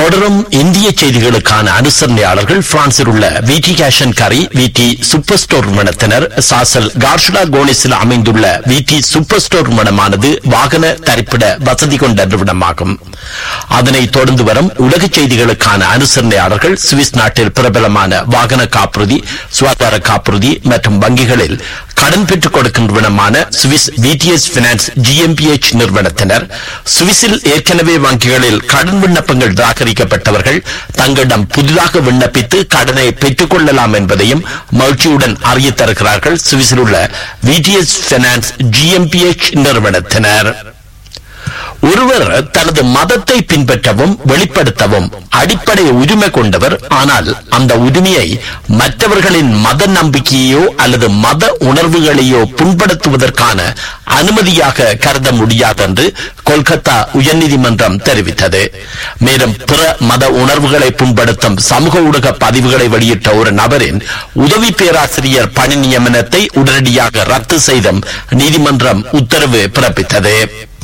தொடரும் இந்திய செய்திகளுக்கான அனுசரணையாளர்கள் பிரான்சில் உள்ள விடி கேஷன் கரி விடி சூப்பர் ஸ்டோர் நிறுவனத்தினர் சாசல் கார்ஷுலா கோனிஸில் அமைந்துள்ள விடி சூப்பர் ஸ்டோர் நிறுவனமானது வாகன தரிப்பிட வசதி கொண்ட நிறுவனமாகும் அதனைத் தொடர்ந்து வரும் உலக செய்திகளுக்கான அனுசரணையாளர்கள் சுவிஸ் நாட்டில் பிரபலமான வாகன காப்புறுதி சுகாதார காப்புறுதி மற்றும் வங்கிகளில் கடன் பெற்றுக் கொடுக்கும் நிறுவனமான சுவிஸ் விடிஎஸ் பினான்ஸ் ஜிஎம்பிஎச் நிறுவனத்தினர் சுவிஸில் ஏற்கனவே வங்கிகளில் கடன் விண்ணப்பங்கள் நிராகரிக்கப்பட்டவர்கள் தங்களிடம் புதிதாக விண்ணப்பித்து கடனை பெற்றுக் கொள்ளலாம் என்பதையும் மகிழ்ச்சியுடன் அறிய தருகிறார்கள் சுவிஸில் உள்ள விடிஎஸ் பினான்ஸ் ஜிஎம்பிஎச் நிறுவனத்தினர் ஒருவர் தனது மதத்தை பின்பற்றவும் வெளிப்படுத்தவும் அடிப்படை உரிமை கொண்டவர் ஆனால் அந்த உரிமையை மற்றவர்களின் மத நம்பிக்கையோ அல்லது மத உணர்வுகளையோ புண்படுத்துவதற்கான அனுமதியாக கருத முடியாது என்று கொல்கத்தா உயர்நீதிமன்றம் தெரிவித்தது மேலும் பிற மத உணர்வுகளை புண்படுத்தும் சமூக ஊடக பதிவுகளை வெளியிட்ட ஒரு நபரின் உதவி பேராசிரியர் பணி நியமனத்தை உடனடியாக ரத்து செய்தும் நீதிமன்றம் உத்தரவு பிறப்பித்தது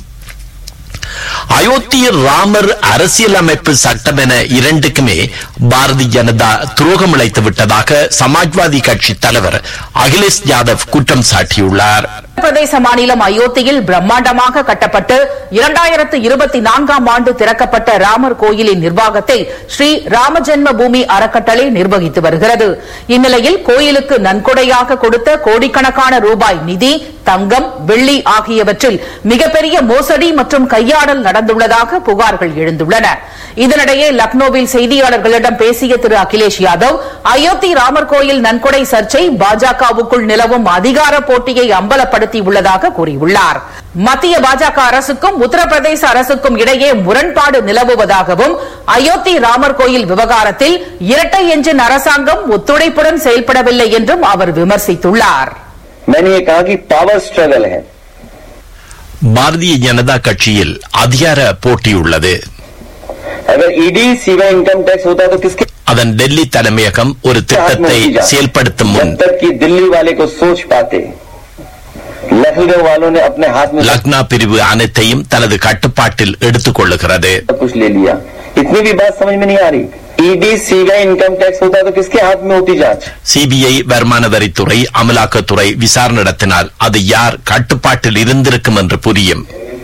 அயோத்தி ராமர் அரசியலமைப்பு சட்டம் என இரண்டுக்குமே பாரதிய ஜனதா துரோகம் இழைத்து விட்டதாக சமாஜ்வாதி கட்சி தலைவர் அகிலேஷ் யாதவ் குற்றம் சாட்டியுள்ளார் பிரதேச மாநிலம் அயோத்தியில் பிரம்மாண்டமாக கட்டப்பட்டு இரண்டாயிரத்து இருபத்தி நான்காம் ஆண்டு திறக்கப்பட்ட ராமர் கோயிலின் நிர்வாகத்தை ஸ்ரீ ராமஜென்ம பூமி அறக்கட்டளை நிர்வகித்து வருகிறது இந்நிலையில் கோயிலுக்கு நன்கொடையாக கொடுத்த கோடிக்கணக்கான ரூபாய் நிதி தங்கம் வெள்ளி ஆகியவற்றில் மிகப்பெரிய மோசடி மற்றும் கையாடல் நடந்துள்ளதாக புகார்கள் எழுந்துள்ளன இதனிடையே லக்னோவில் செய்தியாளர்களிடம் பேசிய திரு அகிலேஷ் யாதவ் அயோத்தி ராமர் கோயில் நன்கொடை சர்ச்சை பாஜகவுக்குள் நிலவும் அதிகார போட்டியை அம்பலப்படுத்தியுள்ளதாக கூறியுள்ளார் மத்திய பாஜக அரசுக்கும் உத்தரப்பிரதேச அரசுக்கும் இடையே முரண்பாடு நிலவுவதாகவும் அயோத்தி ராமர் கோயில் விவகாரத்தில் இரட்டை எஞ்சின் அரசாங்கம் ஒத்துழைப்புடன் செயல்படவில்லை என்றும் அவர் விமர்சித்துள்ளார் मैंने ये कहा कि पावर स्ट्रगल है பாரதிய ஜனதா கட்சியில் அதிகார போட்டியுள்ளது अगर ईडी सीबीआई इनकम टैक्स होता तो किसके அதன் டெல்லி தலைமையகம் ஒரு हाथ में திட்டத்தை होती जाती? செயல்படுத்தும் முன் जब तक कि दिल्ली वाले को सोच पाते लखनऊ वालों ने अपने हाथ में லக்னா பிரிவு அனைத்தையும் தனது கட்டுப்பாட்டில் எடுத்துக் கொள்ளுகிறது सब कुछ ले लिया इतनी भी बात समझ में नहीं आ रही ईडी सीबीआई इनकम टैक्स होता तो किसके हाथ में होती जांच சிபிஐ வருமான வரித்துறை அமலாக்கத்துறை விசாரணை நடத்தினால் அது யார் கட்டுப்பாட்டில் இருந்திருக்கும் என்று புரியும்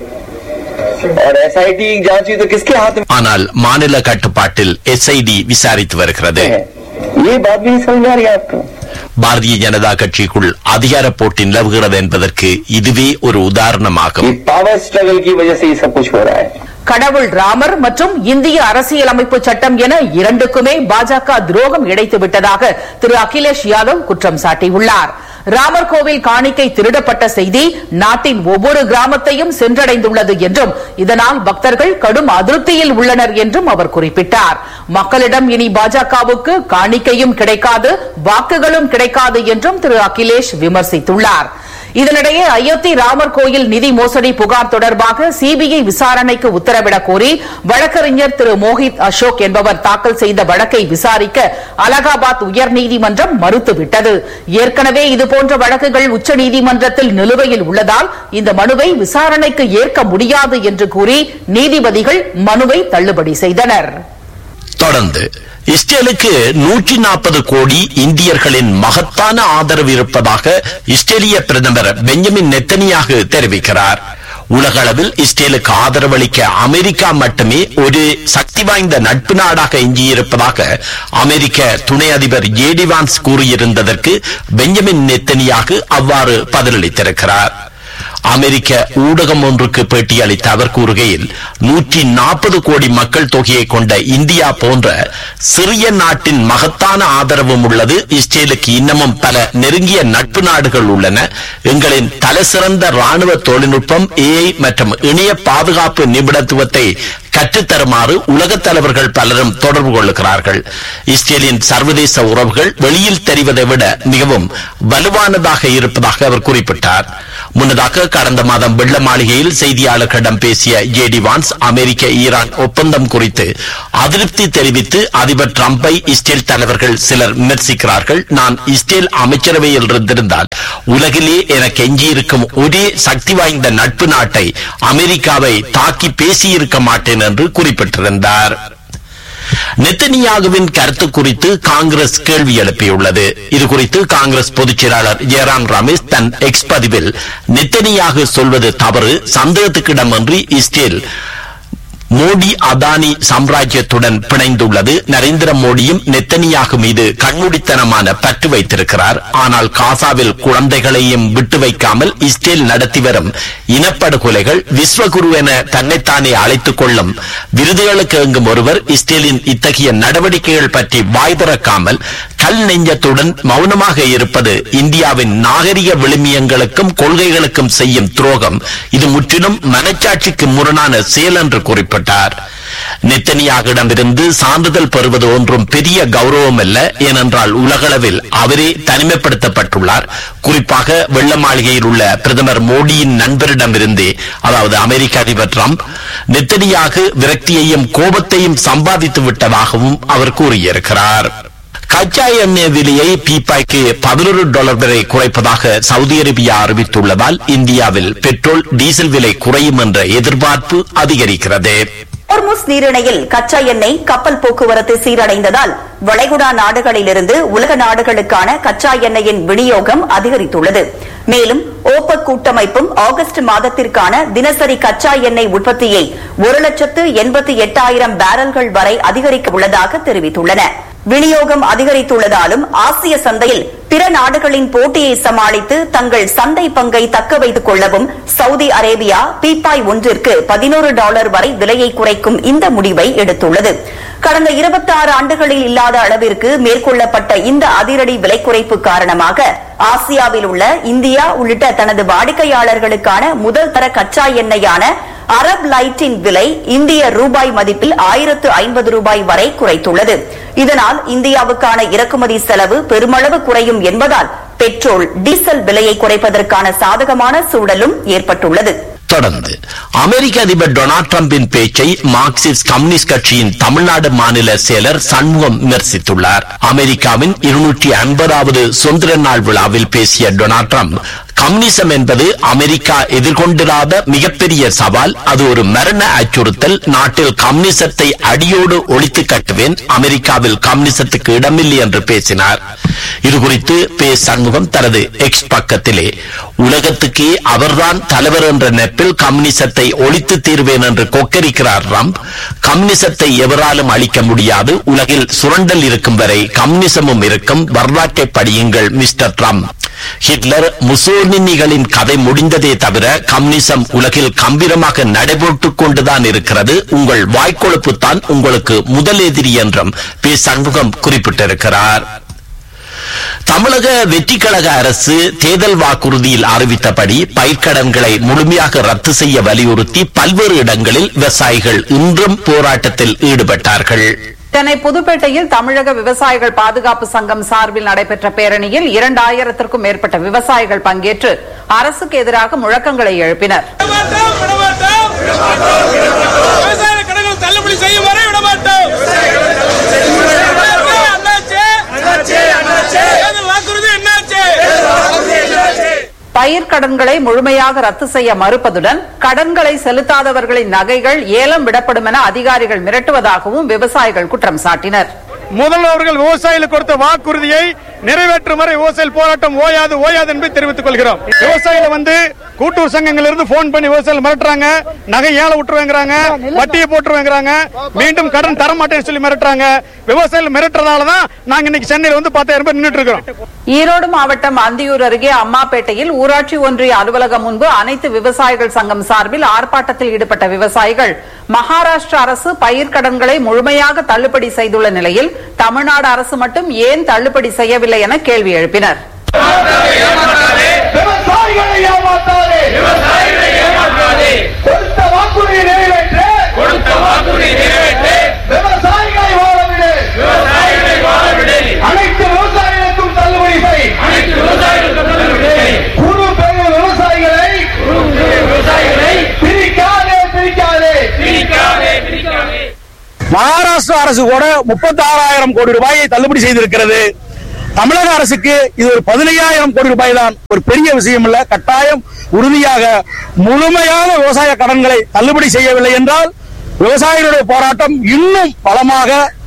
और एसआईटी की जांच हुई तो किसके हाथ में ஆனால் மாநில கட்டுப்பாட்டில் எஸ்ஐடி விசாரித்து வருகிறது है ये बात भी नहीं समझ में आ रही है आपको பாரதிய ஜனதா கட்சிக்குள் அதிகார போட்டி நிலவுகிறது என்பதற்கு இதுவே ஒரு உதாரணமாகும் ये पावर स्ट्रगल की वजह से ये सब कुछ हो रहा है கடவுள் ராமர் மற்றும் இந்திய அரசியலமைப்பு சட்டம் என இரண்டுக்குமே பாஜக துரோகம் இழைத்து விட்டதாக திரு அகிலேஷ் யாதவ் குற்றம் சாட்டியுள்ளார் ராமர் கோவில் காணிக்கை திருடப்பட்ட செய்தி நாட்டின் ஒவ்வொரு கிராமத்தையும் சென்றடைந்துள்ளது என்றும் இதனால் பக்தர்கள் கடும் அதிருப்தியில் உள்ளனர் என்றும் அவர் குறிப்பிட்டார் மக்களிடம் இனி பாஜகவுக்கு காணிக்கையும் கிடைக்காது வாக்குகளும் கிடைக்காது என்றும் திரு அகிலேஷ் விமர்சித்துள்ளார் இதனிடையே அயோத்தி ராமர் கோயில் நிதி மோசடி புகார் தொடர்பாக சிபிஐ விசாரணைக்கு உத்தரவிடக் கோரி வழக்கறிஞர் திரு மோஹித் அசோக் என்பவர் தாக்கல் செய்த வழக்கை விசாரிக்க அலகாபாத் உயர்நீதிமன்றம் மறுத்துவிட்டது ஏற்கனவே இதுபோன்ற வழக்குகள் உச்சநீதிமன்றத்தில் நிலுவையில் உள்ளதால் இந்த மனுவை விசாரணைக்கு ஏற்க முடியாது என்று கூறி நீதிபதிகள் மனுவை தள்ளுபடி செய்தனர் தொடர்ந்து இஸ்ரேலுக்கு நூற்றி நாற்பது கோடி இந்தியர்களின் மகத்தான ஆதரவு இருப்பதாக இஸ்ரேலிய பிரதமர் பெஞ்சமின் நெத்தனியாக தெரிவிக்கிறார் உலக அளவில் இஸ்ரேலுக்கு ஆதரவளிக்க அமெரிக்கா மட்டுமே ஒரு சக்தி வாய்ந்த நட்பு நாடாக எஞ்சியிருப்பதாக அமெரிக்க துணை அதிபர் ஜேடி வான்ஸ் கூறியிருந்ததற்கு பெஞ்சமின் நெத்தனியாக அவ்வாறு பதிலளித்திருக்கிறார் அமெரிக்க ஊடகம் ஒன்றுக்கு பேட்டியளித்த அவர் கூறுகையில் நூற்றி நாற்பது கோடி மக்கள் தொகையை கொண்ட இந்தியா போன்ற சிறிய நாட்டின் மகத்தான ஆதரவும் உள்ளது இஸ்ரேலுக்கு இன்னமும் பல நெருங்கிய நட்பு நாடுகள் உள்ளன எங்களின் தலைசிறந்த ராணுவ தொழில்நுட்பம் ஏஐ மற்றும் இணைய பாதுகாப்பு நிபுணத்துவத்தை கற்றுத்தருமாறு உலகத் தலைவர்கள் பலரும் தொடர்பு கொள்ளுகிறார்கள் இஸ்ரேலின் சர்வதேச உறவுகள் வெளியில் தெரிவதை விட மிகவும் வலுவானதாக இருப்பதாக அவர் குறிப்பிட்டார் முன்னதாக கடந்த மாதம் வெள்ள மாளிகையில் செய்தியாளர்களிடம் பேசிய ஜேடி வான்ஸ் அமெரிக்க ஈரான் ஒப்பந்தம் குறித்து அதிருப்தி தெரிவித்து அதிபர் டிரம்பை இஸ்ரேல் தலைவர்கள் சிலர் விமர்சிக்கிறார்கள் நான் இஸ்ரேல் அமைச்சரவையில் இருந்திருந்தால் உலகிலே எனக்கு எஞ்சியிருக்கும் ஒரே சக்தி வாய்ந்த நட்பு நாட்டை அமெரிக்காவை தாக்கி பேசியிருக்க மாட்டேன் என்று குறிப்பிட்டிருந்தார் நெத்தனியாகுவின் கருத்து குறித்து காங்கிரஸ் கேள்வி எழுப்பியுள்ளது இது குறித்து காங்கிரஸ் பொதுச் செயலாளர் ஜெயராம் ரமேஷ் தன் எக்ஸ் பதிவில் நெத்தனியாக சொல்வது தவறு சந்தேகத்துக்கிடமின்றி இஸ்ரேல் மோடி அதானி சாம்ராஜ்யத்துடன் பிணைந்துள்ளது நரேந்திர மோடியும் நெத்தனியாக மீது கண்மூடித்தனமான பற்று வைத்திருக்கிறார் ஆனால் காசாவில் குழந்தைகளையும் விட்டு வைக்காமல் இஸ்ரேல் நடத்தி வரும் இனப்படுகொலைகள் விஸ்வகுரு என தன்னைத்தானே அழைத்துக் கொள்ளும் விருதுகளுக்கு எங்கும் ஒருவர் இஸ்ரேலின் இத்தகைய நடவடிக்கைகள் பற்றி வாய் திறக்காமல் கல் நெஞ்சத்துடன் மௌனமாக இருப்பது இந்தியாவின் நாகரிக விழுமியங்களுக்கும் கொள்கைகளுக்கும் செய்யும் துரோகம் இது முற்றிலும் மனச்சாட்சிக்கு முரணான செயல் என்று குறிப்பிட்டார் நெத்தனியாகிடமிருந்து சான்றிதழ் பெறுவது ஒன்றும் பெரிய கௌரவம் அல்ல ஏனென்றால் உலகளவில் அவரே தனிமைப்படுத்தப்பட்டுள்ளார் குறிப்பாக வெள்ள மாளிகையில் உள்ள பிரதமர் மோடியின் நண்பரிடமிருந்தே அதாவது அமெரிக்க அதிபர் டிரம்ப் நெத்தனியாக விரக்தியையும் கோபத்தையும் சம்பாதித்து விட்டதாகவும் அவர் கூறியிருக்கிறார் கச்சா எண்ணெய் விலையை பீப்பாய்க்கு பதினொரு டாலர் வரை குறைப்பதாக சவுதி அரேபியா அறிவித்துள்ளதால் இந்தியாவில் பெட்ரோல் டீசல் விலை குறையும் என்ற எதிர்பார்ப்பு அதிகரிக்கிறது ஹோர்முஸ் நீரிணையில் கச்சா எண்ணெய் கப்பல் போக்குவரத்து சீரடைந்ததால் வளைகுடா நாடுகளிலிருந்து உலக நாடுகளுக்கான கச்சா எண்ணெயின் விநியோகம் அதிகரித்துள்ளது மேலும் ஓபக் கூட்டமைப்பும் ஆகஸ்ட் மாதத்திற்கான தினசரி கச்சா எண்ணெய் உற்பத்தியை ஒரு லட்சத்து எண்பத்தி எட்டாயிரம் பேரல்கள் வரை அதிகரிக்க உள்ளதாக தெரிவித்துள்ளன விநியோகம் அதிகரித்துள்ளதாலும் ஆசிய சந்தையில் பிற நாடுகளின் போட்டியை சமாளித்து தங்கள் சந்தை பங்கை தக்க வைத்துக் கொள்ளவும் சவுதி அரேபியா பீப்பாய் ஒன்றிற்கு பதினோரு டாலர் வரை விலையை குறைக்கும் இந்த முடிவை எடுத்துள்ளது கடந்த இருபத்தி ஆறு ஆண்டுகளில் இல்லாத அளவிற்கு மேற்கொள்ளப்பட்ட இந்த அதிரடி விலை குறைப்பு காரணமாக ஆசியாவில் உள்ள இந்தியா உள்ளிட்ட தனது வாடிக்கையாளர்களுக்கான முதல் தர கச்சா எண்ணெயான அரப் லைட்டின் விலை இந்திய ரூபாய் மதிப்பில் ஆயிரத்து ஐம்பது ரூபாய் வரை குறைத்துள்ளது இதனால் இந்தியாவுக்கான இறக்குமதி செலவு பெருமளவு குறையும் என்பதால் பெட்ரோல் டீசல் விலையை குறைப்பதற்கான சாதகமான சூழலும் ஏற்பட்டுள்ளது தொடர்ந்து அமெரிக்க அதிபர் டொனால்ட் டிரம்பின் பேச்சை மார்க்சிஸ்ட் கம்யூனிஸ்ட் கட்சியின் தமிழ்நாடு மாநில செயலர் சண்முகம் விமர்சித்துள்ளார் அமெரிக்காவின் இருநூற்றி ஐம்பதாவது சுதந்திர நாள் விழாவில் பேசிய டொனால்ட் டிரம்ப் கம்யூனிசம் என்பது அமெரிக்கா எதிர்கொண்டிராத மிகப்பெரிய சவால் அது ஒரு மரண அச்சுறுத்தல் நாட்டில் கம்யூனிசத்தை அடியோடு ஒழித்து கட்டுவேன் அமெரிக்காவில் கம்யூனிசத்துக்கு இடமில்லை என்று பேசினார் இதுகுறித்து பே சண்முகம் தனது எக்ஸ் பக்கத்திலே உலகத்துக்கே அவர்தான் தலைவர் என்ற நெப்பில் கம்யூனிசத்தை ஒழித்து தீர்வேன் என்று கொக்கரிக்கிறார் ட்ரம்ப் கம்யூனிசத்தை எவராலும் அழிக்க முடியாது உலகில் சுரண்டல் இருக்கும் வரை கம்யூனிசமும் இருக்கும் வரலாற்றை படியுங்கள் மிஸ்டர் ட்ரம்ப் ஹிட்லர் முசோலினிகளின் கதை முடிந்ததே தவிர கம்யூனிசம் உலகில் கம்பீரமாக நடைபெற்றுக் கொண்டுதான் இருக்கிறது உங்கள் வாய்க்கொழுப்பு தான் உங்களுக்கு முதல் எதிரி என்றும் பி சண்முகம் குறிப்பிட்டிருக்கிறார் தமிழக வெற்றி கழக அரசு தேர்தல் வாக்குறுதியில் அறிவித்தபடி பயிர்க்கடன்களை முழுமையாக ரத்து செய்ய வலியுறுத்தி பல்வேறு இடங்களில் விவசாயிகள் இன்றும் போராட்டத்தில் ஈடுபட்டார்கள் சென்னை புதுப்பேட்டையில் தமிழக விவசாயிகள் பாதுகாப்பு சங்கம் சார்பில் நடைபெற்ற பேரணியில் இரண்டாயிரத்திற்கும் மேற்பட்ட விவசாயிகள் பங்கேற்று அரசுக்கு எதிராக முழக்கங்களை எழுப்பினர் விடமாட்டோம் விடமாட்டோம் விவசாய கடன்கள் தள்ளுபடி செய்யும் வரை விடமாட்டோம் அண்ணாச்சே தேர்தல் வாக்குறுதி என்னாச்சு பயிர்க்கடன்களை முழுமையாக ரத்து செய்ய மறுப்பதுடன் கடன்களை செலுத்தாதவர்களின் நகைகள் ஏலம் விடப்படும் என அதிகாரிகள் மிரட்டுவதாகவும் விவசாயிகள் குற்றம் சாட்டினர் முதல்வர்கள் விவசாயிகளுக்கு கொடுத்த வாக்குறுதியை நிறைவேற்றும் வரை விவசாயிகள் போராட்டம் ஓயாது ஓயாது என்பதை தெரிவித்துக் கொள்கிறோம் விவசாயிகள் வந்து கூட்டுறவு சங்கங்கள் இருந்து போன் பண்ணி விவசாயிகள் மிரட்டுறாங்க நகை ஏழை விட்டுருவேங்கிறாங்க வட்டியை போட்டுருவேங்கிறாங்க மீண்டும் கடன் தர மாட்டேன்னு சொல்லி மிரட்டுறாங்க விவசாயிகள் மிரட்டுறதால தான் நாங்க இன்னைக்கு சென்னையில் வந்து பத்தாயிரம் பேர் நின்றுட்டு இருக்கிறோம் ஈரோடு மாவட்டம் அந்தியூர் அருகே அம்மாப்பேட்டையில் ஊராட்சி ஒன்றிய அலுவலகம் முன்பு அனைத்து விவசாயிகள் சங்கம் சார்பில் ஆர்ப்பாட்டத்தில் ஈடுபட்ட விவசாயிகள் மகாராஷ்டிரா அரசு பயிர்க்கடன்களை முழுமையாக தள்ளுபடி செய்துள்ள நிலையில் தமிழ்நாடு அரசு மட்டும் ஏன் தள்ளுபடி செய்யவில்லை என கேள்வி எழுப்பினர் விவசாயிகளை ஏமாத்தாதே விவசாயிகளை ஏமாத்தாதே கொடுத்த வாக்குறுதியை நிறைவேற்று கொடுத்த வாக்குறுதியை நிறைவேற்று விவசாயிகளை வாழவிடு விவசாயிகளை வாழவிடு அனைத்து விவசாயிகளுக்கும் தள்ளுபடி செய் அனைத்து விவசாயிகளுக்கும் தள்ளுபடி செய் குறு பெரு விவசாயிகளை விவசாயிகளை பிரிக்காதே பிரிக்காதே பிரிக்காதே பிரிக்காதே மகாராஷ்டிரா அரசு கூட முப்பத்தி ஆறாயிரம் கோடி ரூபாயை தள்ளுபடி செய்திருக்கிறது தமிழக அரசுக்கு இது ஒரு பதினையாயிரம் கோடி ரூபாய் தான் ஒரு பெரிய விஷயம் இல்ல கட்டாயம் உறுதியாக முழுமையான விவசாய கடன்களை தள்ளுபடி செய்யவில்லை என்றால் விவசாயிகளுடைய போராட்டம் இன்னும் பலமாக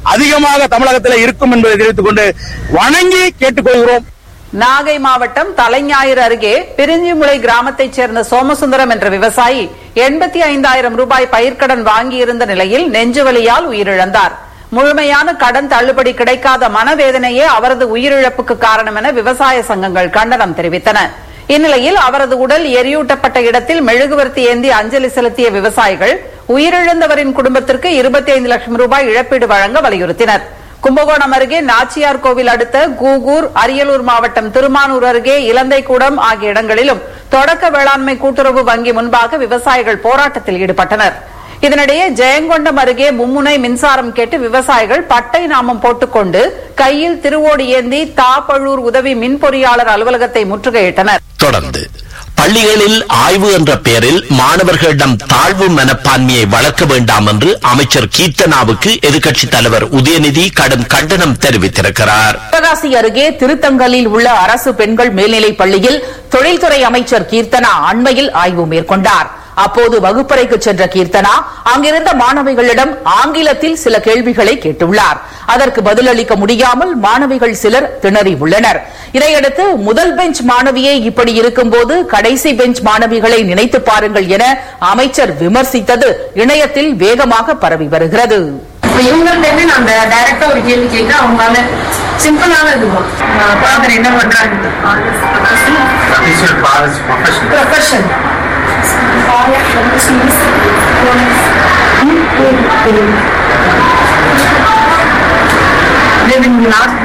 அதிகமாக தமிழகத்தில் இருக்கும் என்பதை தெரிவித்துக் கொண்டு வணங்கி கேட்டுக்கொள்கிறோம் நாகை மாவட்டம் தலைஞாயிறு அருகே பிரிஞ்சிமுளை கிராமத்தைச் சேர்ந்த சோமசுந்தரம் என்ற விவசாயி எண்பத்தி ஐந்தாயிரம் ரூபாய் பயிர்க்கடன் வாங்கியிருந்த நிலையில் நெஞ்சுவலியால் உயிரிழந்தார் முழுமையான கடன் தள்ளுபடி கிடைக்காத மனவேதனையே அவரது உயிரிழப்புக்கு காரணம் என விவசாய சங்கங்கள் கண்டனம் தெரிவித்தன இந்நிலையில் அவரது உடல் எரியூட்டப்பட்ட இடத்தில் மெழுகுவர்த்தி ஏந்தி அஞ்சலி செலுத்திய விவசாயிகள் உயிரிழந்தவரின் குடும்பத்திற்கு இருபத்தி ஐந்து லட்சம் ரூபாய் இழப்பீடு வழங்க வலியுறுத்தினர் கும்பகோணம் அருகே நாச்சியார் கோவில் அடுத்த கூகூர் அரியலூர் மாவட்டம் திருமானூர் அருகே இலந்தைக்கூடம் ஆகிய இடங்களிலும் தொடக்க வேளாண்மை கூட்டுறவு வங்கி முன்பாக விவசாயிகள் போராட்டத்தில் ஈடுபட்டனர் இதனிடையே ஜெயங்கொண்டம் அருகே மும்முனை மின்சாரம் கேட்டு விவசாயிகள் பட்டை நாமம் போட்டுக்கொண்டு கையில் திருவோடு ஏந்தி தாப்பழூர் உதவி மின் பொறியாளர் அலுவலகத்தை முற்றுகையிட்டனர் தொடர்ந்து பள்ளிகளில் ஆய்வு என்ற பெயரில் மாணவர்களிடம் தாழ்வு மனப்பான்மையை வளர்க்க வேண்டாம் என்று அமைச்சர் கீர்த்தனாவுக்கு எதிர்க்கட்சித் தலைவர் உதயநிதி கடும் கண்டனம் தெரிவித்திருக்கிறார் சிவகாசி அருகே திருத்தங்கலில் உள்ள அரசு பெண்கள் மேல்நிலைப் பள்ளியில் தொழில்துறை அமைச்சர் கீர்த்தனா அண்மையில் ஆய்வு மேற்கொண்டார் அப்போது வகுப்பறைக்கு சென்ற கீர்த்தனா அங்கிருந்த மாணவிகளிடம் ஆங்கிலத்தில் சில கேள்விகளை கேட்டுள்ளார் அதற்கு பதிலளிக்க முடியாமல் மாணவிகள் சிலர் திணறி உள்ளனர் இதையடுத்து முதல் பெஞ்ச் மாணவியே இப்படி இருக்கும்போது கடைசி பெஞ்ச் மாணவிகளை நினைத்து பாருங்கள் என அமைச்சர் விமர்சித்தது இணையத்தில் வேகமாக பரவி வருகிறது இப்ப இவங்கள்ட்ட இருந்து நான் டைரக்டா ஒரு கேள்வி கேட்க அவங்களால சிம்பிளான இதுவும் குழந்தை என்ன பண்றாங்க ப்ரொஃபஷன் லாஸ்ட்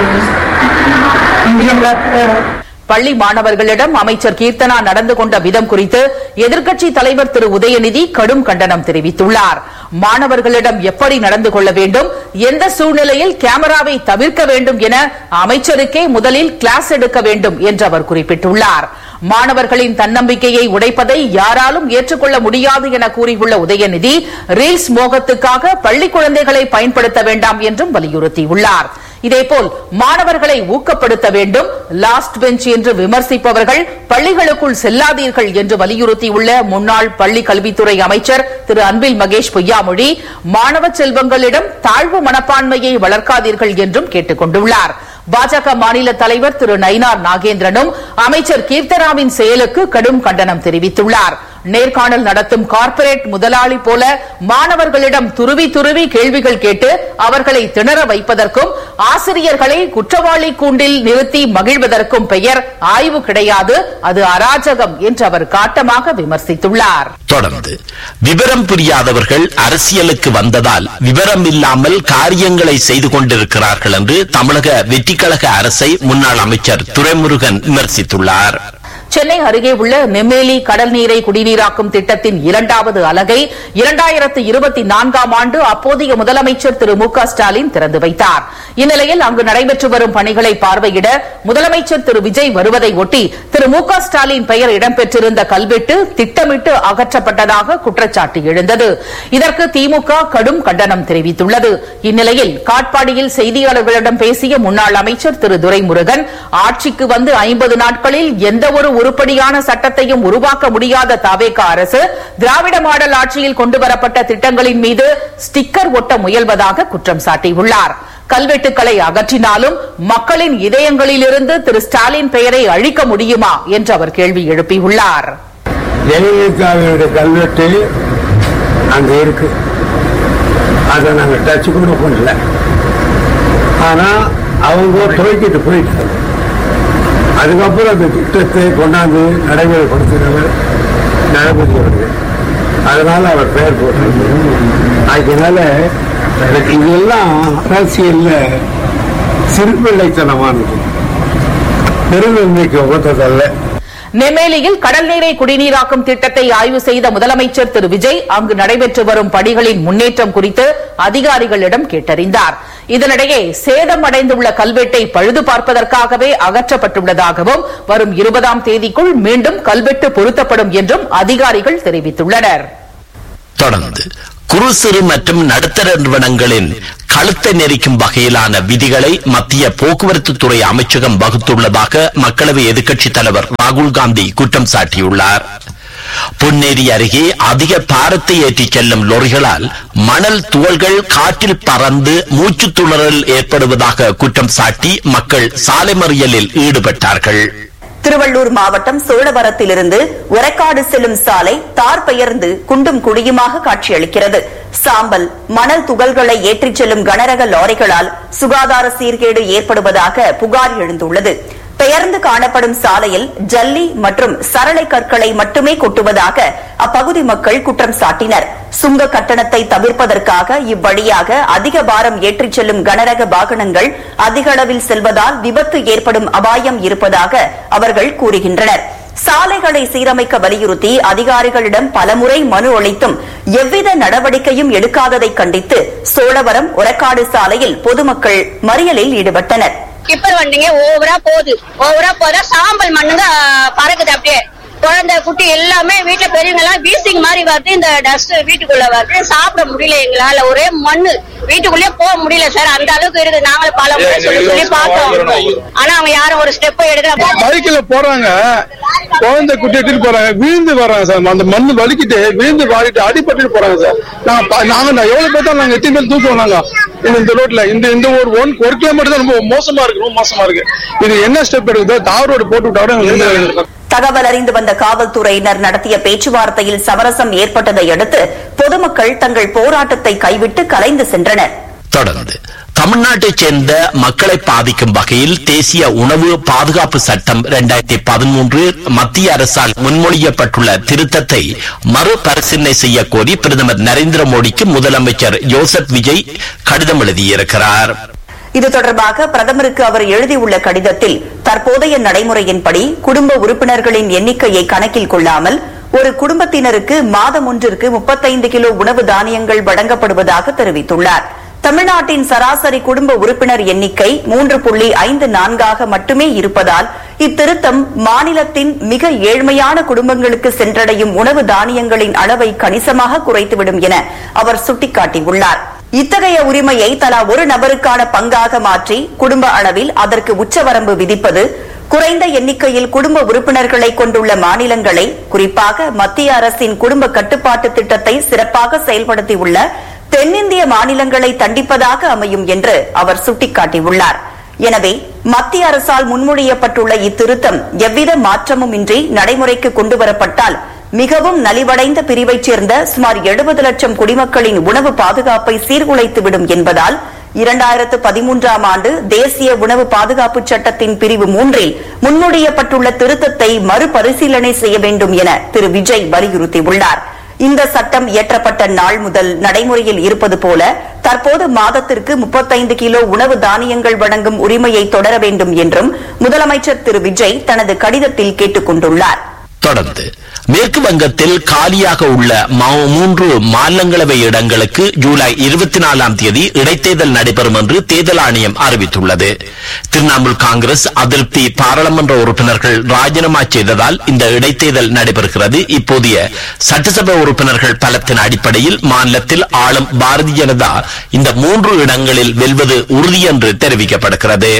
பள்ளி மாணவர்களிடம் அமைச்சர் கீர்த்தனா நடந்து கொண்ட விதம் குறித்து எதிர்க்கட்சி தலைவர் திரு உதயநிதி கடும் கண்டனம் தெரிவித்துள்ளார் மாணவர்களிடம் எப்படி நடந்து கொள்ள வேண்டும் எந்த சூழ்நிலையில் கேமராவை தவிர்க்க வேண்டும் என அமைச்சருக்கே முதலில் கிளாஸ் எடுக்க வேண்டும் என்று அவர் குறிப்பிட்டுள்ளார் மாணவர்களின் தன்னம்பிக்கையை உடைப்பதை யாராலும் ஏற்றுக்கொள்ள முடியாது என கூறியுள்ள உதயநிதி ரீல்ஸ் மோகத்துக்காக பள்ளி குழந்தைகளை பயன்படுத்த வேண்டாம் என்றும் வலியுறுத்தியுள்ளார் இதேபோல் மாணவர்களை ஊக்கப்படுத்த வேண்டும் லாஸ்ட் பெஞ்ச் என்று விமர்சிப்பவர்கள் பள்ளிகளுக்குள் செல்லாதீர்கள் என்று வலியுறுத்தியுள்ள முன்னாள் பள்ளி கல்வித்துறை அமைச்சர் திரு அன்பில் மகேஷ் பொய்யாமொழி மாணவ செல்வங்களிடம் தாழ்வு மனப்பான்மையை வளர்க்காதீர்கள் என்றும் கேட்டுக் கொண்டுள்ளார் பாஜக மாநில தலைவர் திரு நயினார் நாகேந்திரனும் அமைச்சர் கீர்த்தனாவின் செயலுக்கு கடும் கண்டனம் தெரிவித்துள்ளார் நேர்காணல் நடத்தும் கார்ப்பரேட் முதலாளி போல மாணவர்களிடம் துருவி துருவி கேள்விகள் கேட்டு அவர்களை திணற வைப்பதற்கும் ஆசிரியர்களை குற்றவாளி கூண்டில் நிறுத்தி மகிழ்வதற்கும் பெயர் ஆய்வு கிடையாது அது அராஜகம் என்று அவர் காட்டமாக விமர்சித்துள்ளார் தொடர்ந்து விவரம் புரியாதவர்கள் அரசியலுக்கு வந்ததால் விவரம் இல்லாமல் காரியங்களை செய்து கொண்டிருக்கிறார்கள் என்று தமிழக வெற்றிக்கழக அரசை முன்னாள் அமைச்சர் துரைமுருகன் விமர்சித்துள்ளார் சென்னை அருகே உள்ள நெம்மேலி கடல் நீரை குடிநீராக்கும் திட்டத்தின் இரண்டாவது அலகை இரண்டாயிரத்து இருபத்தி நான்காம் ஆண்டு அப்போதைய முதலமைச்சர் திரு மு க ஸ்டாலின் திறந்து வைத்தார் இந்நிலையில் அங்கு நடைபெற்று வரும் பணிகளை பார்வையிட முதலமைச்சர் திரு விஜய் வருவதை ஒட்டி திரு மு க ஸ்டாலின் பெயர் இடம்பெற்றிருந்த கல்வெட்டு திட்டமிட்டு அகற்றப்பட்டதாக குற்றச்சாட்டு எழுந்தது இதற்கு திமுக கடும் கண்டனம் தெரிவித்துள்ளது இந்நிலையில் காட்பாடியில் செய்தியாளர்களிடம் பேசிய முன்னாள் அமைச்சர் திரு துரைமுருகன் ஆட்சிக்கு வந்து ஐம்பது நாட்களில் எந்தவொரு உருப்படியான சட்டத்தையும் உருவாக்க முடியாத தாவேகா அரசு திராவிட மாடல் ஆட்சியில் கொண்டுவரப்பட்ட திட்டங்களின் மீது ஸ்டிக்கர் ஒட்ட முயல்வதாக குற்றம் சாட்டியுள்ளார் கல்வெட்டுக்களை அகற்றினாலும் மக்களின் இதயங்களிலிருந்து திரு ஸ்டாலின் பெயரை அழிக்க முடியுமா என்று அவர் கேள்வி எழுப்பியுள்ளார் ஜெயலலிதாவுடைய கல்வெட்டு அங்க இருக்கு அதை நாங்க டச் கூட பண்ணல ஆனா அவங்க துவைக்கிட்டு போயிட்டாங்க அதுக்கப்புறம் அந்த திட்டத்தை கொண்டாந்து நடைமுறைப்படுத்தினவர் தளபதி அவர்கள் அதனால அவர் பெயர் போட்டாங்க அதனால இதெல்லாம் அரசியல்ல சிறுபிள்ளைத்தனமானது பெருநன்மைக்கு உகந்ததல்ல நெமேலியில் கடல் நீரை குடிநீராக்கும் திட்டத்தை ஆய்வு செய்த முதலமைச்சர் திரு விஜய் அங்கு நடைபெற்று வரும் பணிகளின் முன்னேற்றம் குறித்து அதிகாரிகளிடம் கேட்டறிந்தார் இதனிடையே சேதம் அடைந்துள்ள கல்வெட்டை பழுது பார்ப்பதற்காகவே அகற்றப்பட்டுள்ளதாகவும் வரும் இருபதாம் தேதிக்குள் மீண்டும் கல்வெட்டு பொருத்தப்படும் என்றும் அதிகாரிகள் தெரிவித்துள்ளனர் தொடர்ந்து குறு சிறு மற்றும் நடுத்தர நிறுவனங்களின் கழுத்தை நெரிக்கும் வகையிலான விதிகளை மத்திய போக்குவரத்து துறை அமைச்சகம் வகுத்துள்ளதாக மக்களவை எதிர்க்கட்சித் தலைவர் ராகுல் காந்தி குற்றம் சாட்டியுள்ளார் பொன்னேரி அருகே அதிக பாரத்தை ஏற்றிச் செல்லும் லொரிகளால் மணல் துகள்கள் காற்றில் பறந்து மூச்சுத் திணறல் ஏற்படுவதாக குற்றம் சாட்டி மக்கள் சாலை மறியலில் ஈடுபட்டார்கள் திருவள்ளூர் மாவட்டம் சோழவரத்திலிருந்து ஒரக்காடு செல்லும் சாலை தார் பெயர்ந்து குண்டும் குழியுமாக காட்சியளிக்கிறது சாம்பல் மணல் துகள்களை ஏற்றிச் செல்லும் கனரக லாரிகளால் சுகாதார சீர்கேடு ஏற்படுவதாக புகார் எழுந்துள்ளது பெயர்ந்து காணப்படும் சாலையில் ஜல்லி மற்றும் சரளை கற்களை மட்டுமே கொட்டுவதாக அப்பகுதி மக்கள் குற்றம் சாட்டினர் சுங்க கட்டணத்தை தவிர்ப்பதற்காக இவ்வழியாக அதிக பாரம் ஏற்றிச் செல்லும் கனரக வாகனங்கள் அதிக அளவில் செல்வதால் விபத்து ஏற்படும் அபாயம் இருப்பதாக அவர்கள் கூறுகின்றனர் சாலைகளை சீரமைக்க வலியுறுத்தி அதிகாரிகளிடம் பலமுறை மனு அளித்தும் எவ்வித நடவடிக்கையும் எடுக்காததை கண்டித்து சோழவரம் ஒரக்காடு சாலையில் பொதுமக்கள் மறியலில் ஈடுபட்டனர் டிப்பர் வண்டிங்க ஓவரா போகுது ஓவரா போதா சாம்பல் மண்ணுங்க ஆ, பறக்குது அப்படியே குழந்தை குட்டி எல்லாமே வீட்டுல பெரியவங்க எல்லாம் வீசிங் மாதிரி வருது இந்த டஸ்ட் வீட்டுக்குள்ள வருது சாப்பிட முடியல எங்களால ஒரே மண்ணு வீட்டுக்குள்ளே போக முடியல சார் அந்த அளவுக்கு இருக்குது நாங்களும் பல முறை சொல்லி சொல்லி பார்த்தோம் ஆனா அவங்க யாரும் ஒரு ஸ்டெப் எடுக்கல பைக்ல போறாங்க குழந்தை குட்டி எடுத்துட்டு போறாங்க விழுந்து வர்றாங்க சார் அந்த மண்ணு வலிக்கிட்டு விழுந்து வாரிட்டு அடிபட்டுட்டு போறாங்க சார் நாங்க ப- நாங்க நான் எவ்வளவு பேர்த்தா நாங்க எத்தனை பேர் தூக்குவோம் நாங்க இந்த இந்த ரோட்ல இந்த இந்த ஒரு ஒன் ஒரு கிலோமீட்டர் தான் ரொம்ப மோசமா இருக்கு ரொம்ப மோசமா இருக்கு இது என்ன ஸ்டெப் எடுக்குதோ தார் ரோடு போட்டு விட்டா கூட எங்களுக்கு எந்த தகவல் அறிந்து வந்த காவல்துறையினர் நடத்திய பேச்சுவார்த்தையில் சமரசம் ஏற்பட்டதை அடுத்து பொதுமக்கள் தங்கள் போராட்டத்தை கைவிட்டு கலைந்து சென்றனர் தொடர்ந்து தமிழ்நாட்டைச் சேர்ந்த மக்களை பாதிக்கும் வகையில் தேசிய உணவு பாதுகாப்பு சட்டம் இரண்டாயிரத்தி பதிமூன்று மத்திய அரசால் முன்மொழியப்பட்டுள்ள திருத்தத்தை மறுபரிசீலனை செய்ய கோரி பிரதமர் நரேந்திர மோடிக்கு முதலமைச்சர் ஜோசப் விஜய் கடிதம் எழுதியிருக்கிறார் இது தொடர்பாக பிரதமருக்கு அவர் எழுதியுள்ள கடிதத்தில் தற்போதைய நடைமுறையின்படி குடும்ப உறுப்பினர்களின் எண்ணிக்கையை கணக்கில் கொள்ளாமல் ஒரு குடும்பத்தினருக்கு மாதம் ஒன்றிற்கு முப்பத்தைந்து கிலோ உணவு தானியங்கள் வழங்கப்படுவதாக தெரிவித்துள்ளார் தமிழ்நாட்டின் சராசரி குடும்ப உறுப்பினர் எண்ணிக்கை மூன்று புள்ளி ஐந்து நான்காக மட்டுமே இருப்பதால் இத்திருத்தம் மாநிலத்தின் மிக ஏழ்மையான குடும்பங்களுக்கு சென்றடையும் உணவு தானியங்களின் அளவை கணிசமாக குறைத்துவிடும் என அவர் சுட்டிக்காட்டியுள்ளார் இத்தகைய உரிமையை தலா ஒரு நபருக்கான பங்காக மாற்றி குடும்ப அளவில் அதற்கு உச்சவரம்பு விதிப்பது குறைந்த எண்ணிக்கையில் குடும்ப உறுப்பினர்களை கொண்டுள்ள மாநிலங்களை குறிப்பாக மத்திய அரசின் குடும்ப கட்டுப்பாட்டு திட்டத்தை சிறப்பாக செயல்படுத்தியுள்ள தென்னிந்திய மாநிலங்களை தண்டிப்பதாக அமையும் என்று அவர் சுட்டிக்காட்டியுள்ளார் எனவே மத்திய அரசால் முன்மொழியப்பட்டுள்ள இத்திருத்தம் எவ்வித மாற்றமும் இன்றி நடைமுறைக்கு கொண்டுவரப்பட்டால் மிகவும் நலிவடைந்த பிரிவைச் சேர்ந்த சுமார் எழுபது லட்சம் குடிமக்களின் உணவு பாதுகாப்பை சீர்குலைத்துவிடும் என்பதால் இரண்டாயிரத்து பதிமூன்றாம் ஆண்டு தேசிய உணவு பாதுகாப்பு சட்டத்தின் பிரிவு மூன்றில் முன்மொழியப்பட்டுள்ள திருத்தத்தை மறுபரிசீலனை செய்ய வேண்டும் என திரு விஜய் வலியுறுத்தியுள்ளார் இந்த சட்டம் இயற்றப்பட்ட நாள் முதல் நடைமுறையில் இருப்பது போல தற்போது மாதத்திற்கு முப்பத்தைந்து கிலோ உணவு தானியங்கள் வழங்கும் உரிமையை தொடர வேண்டும் என்றும் முதலமைச்சர் திரு விஜய் தனது கடிதத்தில் கேட்டுக் கொண்டுள்ளார் தொடர்ந்து மேற்கு வங்கத்தில் காலியாக உள்ள மா- மூன்று மாநிலங்களவை இடங்களுக்கு ஜூலை இருபத்தி நாலாம் தேதி இடைத்தேர்தல் நடைபெறும் என்று தேர்தல் ஆணையம் அறிவித்துள்ளது திரிணாமுல் காங்கிரஸ் அதிருப்தி பாராளுமன்ற உறுப்பினர்கள் ராஜினாமா செய்ததால் இந்த இடைத்தேர்தல் நடைபெறுகிறது இப்போதைய சட்டசபை உறுப்பினர்கள் பலத்தின் அடிப்படையில் மாநிலத்தில் ஆளும் பாரதிய ஜனதா இந்த மூன்று இடங்களில் வெல்வது உறுதி என்று தெரிவிக்கப்படுகிறது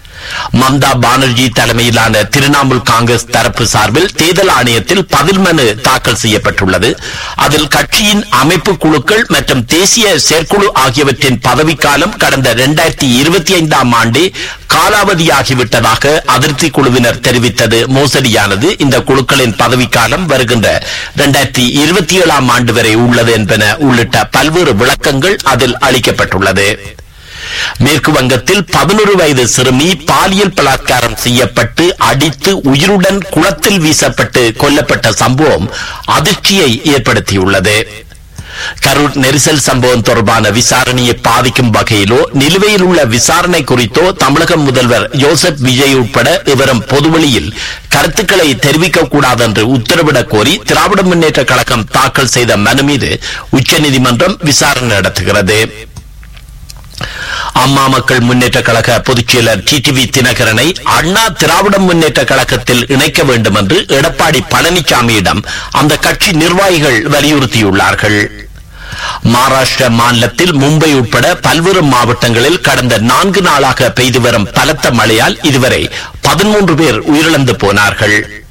மம்தா பானர்ஜி தலைமையிலான திரிணாமுல் காங்கிரஸ் தரப்பு சார்பில் தேர்தல் ஆணையத்தில் பதில் மனு தாக்கல் செய்யப்பட்டுள்ளது அதில் கட்சியின் அமைப்பு குழுக்கள் மற்றும் தேசிய செயற்குழு ஆகியவற்றின் பதவிக்காலம் கடந்த இரண்டாயிரத்தி இருபத்தி ஐந்தாம் ஆண்டே காலாவதியாகிவிட்டதாக அதிருப்தி குழுவினர் தெரிவித்தது மோசடியானது இந்த குழுக்களின் பதவிக்காலம் வருகின்ற இரண்டாயிரத்தி இருபத்தி ஏழாம் ஆண்டு வரை உள்ளது என்பன உள்ளிட்ட பல்வேறு விளக்கங்கள் அதில் அளிக்கப்பட்டுள்ளது மேற்கு வங்கத்தில் பதினொரு வயது சிறுமி பாலியல் பலாத்காரம் செய்யப்பட்டு அடித்து உயிருடன் குளத்தில் வீசப்பட்டு கொல்லப்பட்ட சம்பவம் அதிர்ச்சியை ஏற்படுத்தியுள்ளது கரூர் நெரிசல் சம்பவம் தொடர்பான விசாரணையை பாதிக்கும் வகையிலோ நிலுவையில் உள்ள விசாரணை குறித்தோ தமிழக முதல்வர் ஜோசப் விஜய் உட்பட இவரும் பொதுவெளியில் கருத்துக்களை தெரிவிக்க கூடாது என்று உத்தரவிடக் கோரி திராவிட முன்னேற்ற கழகம் தாக்கல் செய்த மனு மீது உச்சநீதிமன்றம் விசாரணை நடத்துகிறது அம்மா மக்கள் முன்னேற்ற கழக பொதுச் செயலர் டிடிவி தினகரனை அண்ணா திராவிட முன்னேற்ற கழகத்தில் இணைக்க வேண்டும் என்று எடப்பாடி பழனிசாமியிடம் அந்த கட்சி நிர்வாகிகள் வலியுறுத்தியுள்ளார்கள் மகாராஷ்டிர மாநிலத்தில் மும்பை உட்பட பல்வேறு மாவட்டங்களில் கடந்த நான்கு நாளாக பெய்து வரும் பலத்த மழையால் இதுவரை பதிமூன்று பேர் உயிரிழந்து போனார்கள்